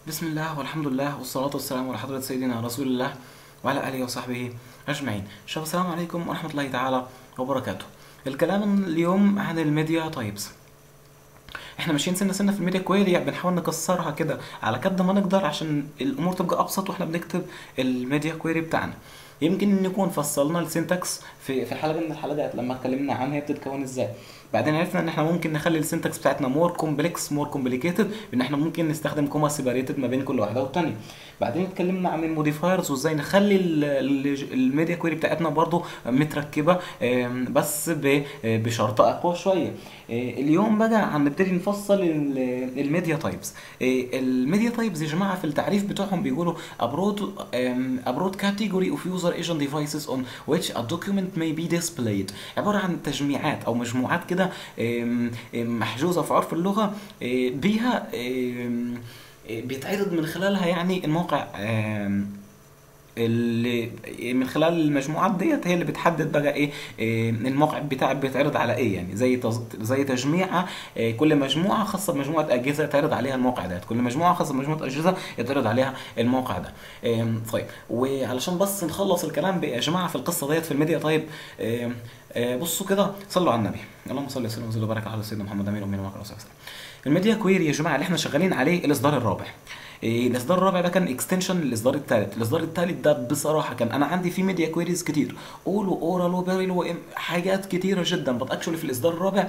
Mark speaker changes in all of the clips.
Speaker 1: بسم الله والحمد لله والصلاة والسلام على حضرة سيدنا رسول الله وعلى آله وصحبه أجمعين شباب السلام عليكم ورحمة الله تعالى وبركاته الكلام اليوم عن الميديا تايبس احنا ماشيين سنة سنة في الميديا كويري بنحاول نكسرها كده على قد ما نقدر عشان الامور تبقى ابسط واحنا بنكتب الميديا كويري بتاعنا يمكن نكون فصلنا السنتكس في في حلقه من الحلقات لما اتكلمنا عنها هي بتتكون ازاي بعدين عرفنا ان احنا ممكن نخلي السنتكس بتاعتنا مور كومبلكس مور كومبليكيتد ان احنا ممكن نستخدم كوما سيباريتد ما بين كل واحده والتانيه بعدين اتكلمنا عن الموديفايرز وازاي نخلي ال- ال- الميديا كويري بتاعتنا برضو متركبه آم، بس ب- بشرط اقوى شويه آه، اليوم بقى هنبتدي نفصل ال- الميديا تايبس الميديا تايبس يا جماعه في التعريف بتاعهم بيقولوا abroad um, abroad category of user agent devices on which a document may be displayed عباره عن تجميعات او مجموعات كده آم، آم، محجوزه في عرف اللغه آه، بيها آم، آه، بيتعرض من خلالها يعني الموقع آم، اللي من خلال المجموعات ديت هي اللي بتحدد بقى ايه, إيه الموقع بتاعك بيتعرض على ايه يعني زي تز... زي تجميعه إيه كل مجموعه خاصه بمجموعه اجهزه يتعرض عليها الموقع ده كل مجموعه خاصه بمجموعه اجهزه يتعرض عليها الموقع ده إيه طيب وعلشان بس نخلص الكلام بقى يا جماعه في القصه ديت في الميديا طيب إيه إيه بصوا كده صلوا على النبي اللهم صل وسلم وزد وبارك على سيدنا محمد امين ومن وعلى وسلم الميديا كويري يا جماعه اللي احنا شغالين عليه الاصدار الرابع إيه، الاصدار الرابع ده كان اكستنشن للاصدار الثالث الاصدار الثالث ده بصراحه كان انا عندي فيه ميديا كويريز كتير اول واورال وبارل وحاجات كتيره جدا بس اكشولي في الاصدار الرابع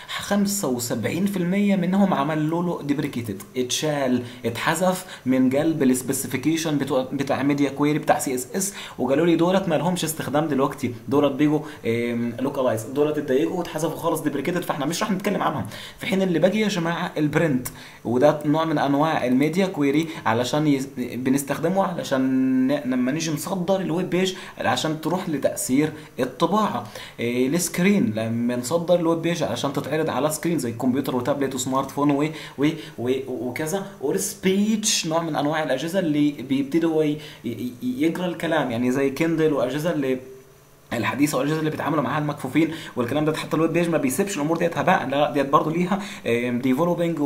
Speaker 1: 75% منهم عملوا له ديبريكيتد اتشال اتحذف من قلب السبيسيفيكيشن بتوع بتاع ميديا كويري بتاع سي اس اس وقالوا لي دولت ما لهمش استخدام دلوقتي دولت بيجوا لوكالايز دولت اتضايقوا واتحذفوا خالص ديبريكيتد فاحنا مش راح نتكلم عنهم في حين اللي باقي يا جماعه البرنت وده نوع من انواع الميديا كويري علشان يز... بنستخدمه علشان ن- لما نيجي نصدر الويب بيج عشان تروح لتاثير الطباعه إيه السكرين لما نصدر الويب بيج علشان تتعرض على سكرين زي كمبيوتر وتابلت وسمارت فون و... و... و... وكذا اور سبيتش نوع من انواع الاجهزه اللي بيبتدوا ي... ي... يقرا الكلام يعني زي كيندل واجهزه اللي الحديثه والاجهزه اللي بيتعاملوا معاها المكفوفين والكلام ده حتى الويب بيج ما بيسيبش الامور ديت هباء لا ديت برضه ليها ديفلوبينج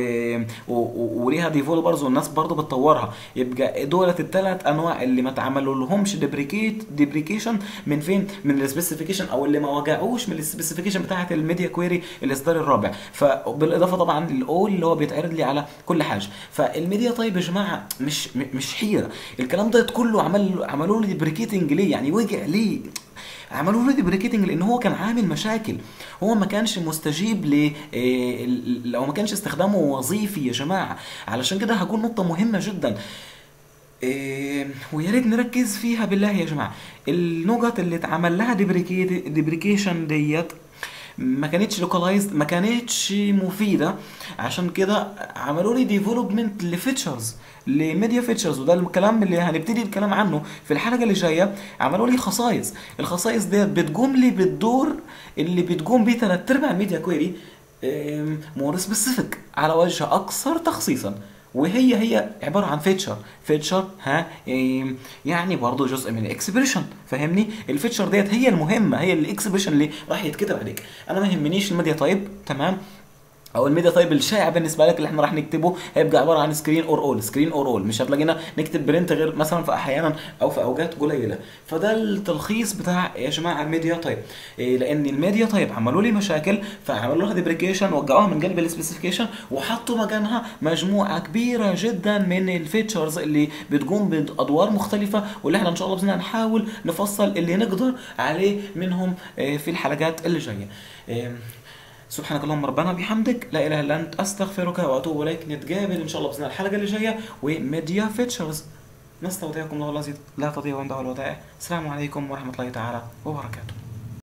Speaker 1: وليها ديفلوبرز والناس برضه بتطورها يبقى دولت الثلاث انواع اللي ما اتعملوا لهمش ديبريكيت ديبريكيشن من فين؟ من السبيسيفيكيشن او اللي ما وجعوش من السبيسيفيكيشن بتاعه الميديا كويري الاصدار الرابع فبالاضافه طبعا للاول اللي هو بيتعرض لي على كل حاجه فالميديا طيب يا جماعه مش مش حيره الكلام ده كله عمل عملوا له ديبريكيتنج ليه؟ يعني وجع ليه؟ عملوا له ديبريكيتنج لان هو كان عامل مشاكل هو ما كانش مستجيب ل إيه، لو ما كانش استخدامه وظيفي يا جماعه علشان كده هقول نقطه مهمه جدا إيه، ويا ريت نركز فيها بالله يا جماعه النقط اللي اتعمل لها ديبريكيشن ديت ما كانتش لوكالايزد ما كانتش مفيده عشان كده عملوا لي ديفلوبمنت لفيتشرز لميديا فيتشرز وده الكلام اللي هنبتدي الكلام عنه في الحلقه اللي جايه عملوا لي خصائص الخصائص ديت بتقوم لي بالدور اللي بتقوم بيه ثلاث ارباع الميديا كويري مور سبيسيفيك على وجه اكثر تخصيصا وهي هي عباره عن فيتشر فيتشر ها إيه، يعني برضه جزء من الاكسبريشن فاهمني الفيتشر ديت هي المهمه هي الاكسبريشن اللي راح يتكتب عليك انا ما يهمنيش الميديا تايب تمام او الميديا تايب الشائع بالنسبه لك اللي احنا راح نكتبه هيبقى عباره عن سكرين اور اول سكرين اور اول مش هتلاقينا نكتب برنت غير مثلا في احيانا او في اوقات قليله فده التلخيص بتاع يا جماعه الميديا تايب إيه لان الميديا تايب عملوا لي مشاكل فعملوا لها ديبريكيشن وقعوها من قلب السبيسيفيكيشن وحطوا مكانها مجموعه كبيره جدا من الفيتشرز اللي بتقوم بادوار مختلفه واللي احنا ان شاء الله باذن الله نحاول نفصل اللي نقدر عليه منهم إيه، في الحلقات اللي جايه إيه، سبحانك اللهم ربنا بحمدك لا اله الا انت استغفرك واتوب اليك نتقابل ان شاء الله باذن الله الحلقه اللي جايه وميديا فيتشرز نستودعكم الله الذي لا تضيع عنده الودائع السلام عليكم ورحمه الله تعالى وبركاته